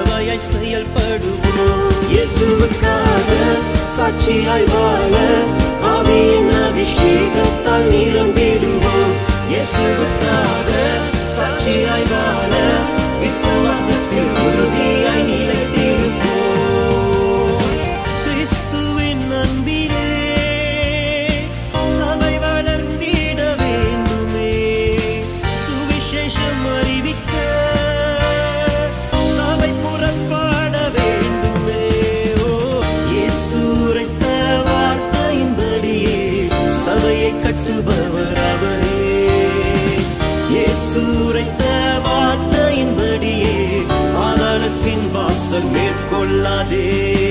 சேவையாய் செயல்படுவோம் இயேசுவுக்காக சாட்சியாய் வாழ ஆவியின் அபிஷேகத்தால் நிரம்பிடுவோம் இயேசுவுக்காக சாட்சியாய் வாழ விசுவாசத்தில் உறுதியாய் நிலைத்திருப்போம் கிறிஸ்துவின் அன்பிலே சபை வளர்ந்திட வேண்டுமே சுவிசேஷம் அறிவிக்க சபை புறப்பாட வேண்டுமே ஓ இயேசு உரைத்த வார்த்தையின்படியே சபையை கட்டுபவர் அவரே இயேசு உரைத்த வார்த்தையின்படியே ஆதாளத்தின் வாசல் மேற்கொள்ளாதே